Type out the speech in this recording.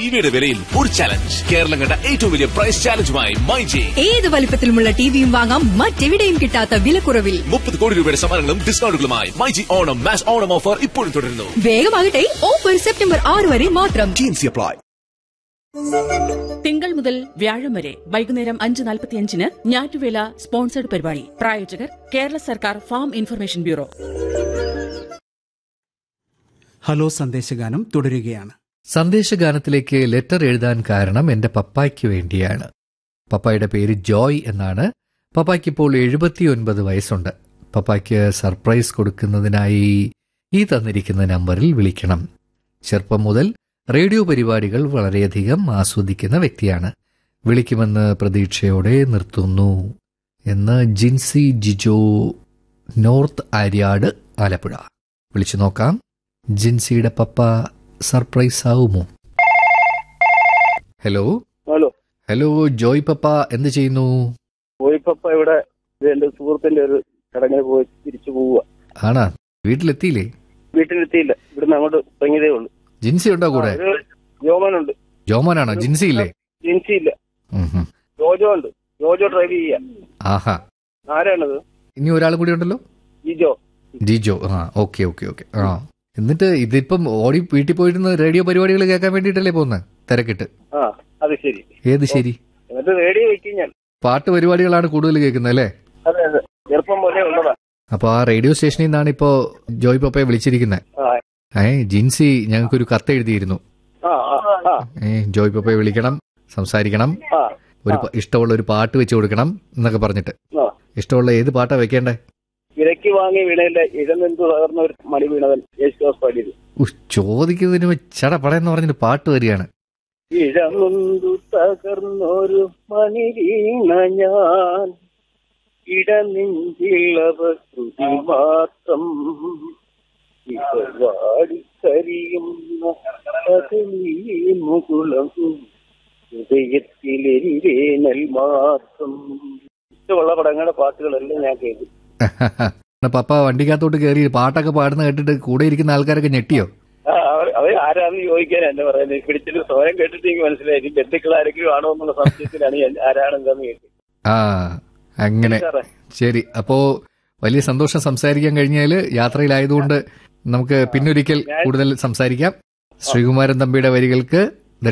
ടിവിയുടെ വിലയിൽ ഒരു ചലഞ്ച് കേരളം കണ്ട ഏറ്റവും വലിയ പ്രൈസ് ചാലഞ്ചുമായി മൈജി ഏത് വലിപ്പത്തിലുമുള്ള ടിവിയും വാങ്ങാം മറ്റെവിടെയും കിട്ടാത്ത വിലക്കുറവിൽ മുപ്പത് കോടി രൂപയുടെ സമ്മാനങ്ങളും ഡിസ്കൗണ്ടുകളുമായി myG Onam mass Onam offer ഇപ്പോഴും തുടരുന്നു വേഗമാകട്ടെ ഓഫർ സെപ്റ്റംബർ ആറ് വരെ മാത്രം ടീംസി അപ്ലൈ തിങ്കൾ മുതൽ വ്യാഴം വരെ വൈകുന്നേരം അഞ്ച് നാൽപ്പത്തിയഞ്ചിന് ഞാറ്റുവേല സ്പോൺസർഡ് പരിപാടി പ്രായോജകർ കേരള സർക്കാർ ഫാം ഇൻഫർമേഷൻ ബ്യൂറോ ഹലോ സന്ദേശഗാനം തുടരുകയാണ് സന്ദേശഗാനത്തിലേക്ക് ലെറ്റർ എഴുതാൻ കാരണം എന്റെ പപ്പായ്ക്ക് വേണ്ടിയാണ് പപ്പായുടെ പേര് ജോയ് എന്നാണ് പപ്പായ്ക്ക് ഇപ്പോൾ എഴുപത്തിയൊൻപത് വയസ്സുണ്ട് പപ്പായ്ക്ക് സർപ്രൈസ് കൊടുക്കുന്നതിനായി ഈ തന്നിരിക്കുന്ന നമ്പറിൽ വിളിക്കണം ചെറുപ്പം മുതൽ റേഡിയോ പരിപാടികൾ വളരെയധികം ആസ്വദിക്കുന്ന വ്യക്തിയാണ് വിളിക്കുമെന്ന് പ്രതീക്ഷയോടെ നിർത്തുന്നു എന്ന് ജിൻസി ജിജോ നോർത്ത് ആര്യാട് ആലപ്പുഴ വിളിച്ചു നോക്കാം ജിൻസിയുടെ പപ്പ സർപ്രൈസ് ആവുമോ ഹലോ ഹലോ ഹലോ ജോയ് പപ്പ എന്ത് ചെയ്യുന്നു പോയിപ്പപ്പ ഇവിടെ ഇത് എന്റെ സുഹൃത്തിന്റെ ഒരു ചടങ്ങിന് പോയി തിരിച്ചു പോവുക ആണാ വീട്ടിലെത്തിയില്ലേ വീട്ടിലെത്തിയില്ല ഇവിടുന്ന് അങ്ങോട്ട് തുടങ്ങിയതേ ഉള്ളൂ ജിൻസി ഉണ്ടോ കൂടെ ആ, ഒരു ജോമനുണ്ട് ജോമോനാണോ ജിൻസി ഇല്ലേ ജിൻസി ഇല്ല ഉം ഹും. ജോജോ ഉണ്ട് ജോജോ ഡ്രൈവ് ചെയ്യാ ആഹാ ആരാണത് ഇനി ഒരാളും കൂടി ഉണ്ടല്ലോ ജിജോ ജിജോ ആ ഓക്കെ ഓക്കെ ഓക്കെ ആ എന്നിട്ട് ഇതിപ്പം ഓടി വീട്ടിൽ പോയിരുന്ന റേഡിയോ പരിപാടികൾ കേൾക്കാൻ വേണ്ടിയിട്ടല്ലേ പോകുന്നത് തിരക്കിട്ട് ആ അത് ശരി ഏത് ശരി എന്നിട്ട് റേഡിയോ വെക്കും ഞാൻ പാട്ട് പരിപാടികളാണ് കൂടുതൽ കേൾക്കുന്നത് അല്ലേ അതെ അതെ ചെറുപ്പം പോലെ ഉള്ളതാ അപ്പൊ ആ റേഡിയോ സ്റ്റേഷനിൽ നിന്നാണ് ഇപ്പോ ജോയ് പപ്പയെ വിളിച്ചിരിക്കുന്നത് ആ ഏ ജിൻസി ഞങ്ങൾക്കൊരു കത്ത് എഴുതിയിരുന്നു ആ ആ ആ ഏ ജോയ് പപ്പയെ വിളിക്കണം സംസാരിക്കണം ആ ഒരു പ- ഇഷ്ടമുള്ള ഒരു പാട്ട് വെച്ച് കൊടുക്കണം എന്നൊക്കെ പറഞ്ഞിട്ട് ആ ഇഷ്ടമുള്ള ഏത് പാട്ടാ വെക്കേണ്ടേ വിലക്ക് വാങ്ങി വീണയിലെ ഇഴനെന്തു തകർന്ന ഒരു മണി വീണവൻ യേശുദാസ് പാടിയത് ഉഷ്, ചോദിക്കുന്നതിന് ചട പടയെന്ന് പറഞ്ഞിട്ട് പാട്ട് വരികയാണ് ഇഴമുന്തു തകർന്നൊരു മണി വീണ ഞാൻ ഇടനെഞ്ചിളവ ശ്രുതി മാത്രം വാടിക്കരിയുന്ന പകലീ മുകുളം ഹൃദയത്തിലെരിവേനൽ മാത്രം ഇഷ്ടമുള്ള പടങ്ങളുടെ പാട്ടുകളെല്ലാം ഞാൻ കേൾക്കും പപ്പ വണ്ടിക്കകത്തോട്ട് കയറി പാട്ടൊക്കെ പാടുന്ന കേട്ടിട്ട് കൂടെ ഇരിക്കുന്ന ആൾക്കാരൊക്കെ ഞെട്ടിയോ ആ, അവർ അവർ ആരാന്ന് ചോദിക്കാൻ എന്നെ പറയുന്നത് പിടിച്ചിട്ട് സ്വയം കേട്ടിട്ട് എനിക്ക് മനസ്സിലായി ഇനി ബന്ധുക്കൾ ആരെങ്കിലും ആണോ എന്നുള്ള സംശയത്തിലാണ് ഞാൻ ആരാണെന്താന്ന് കേട്ടത് ആ അങ്ങനെ സാറേ ശരി അപ്പോ വലിയ സന്തോഷം സംസാരിക്കാൻ കഴിഞ്ഞാല് യാത്രയിലായതുകൊണ്ട് നമുക്ക് പിന്നൊരിക്കൽ കൂടുതൽ സംസാരിക്കാം ശ്രീകുമാരൻ തമ്പിയുടെ വരികൾക്ക്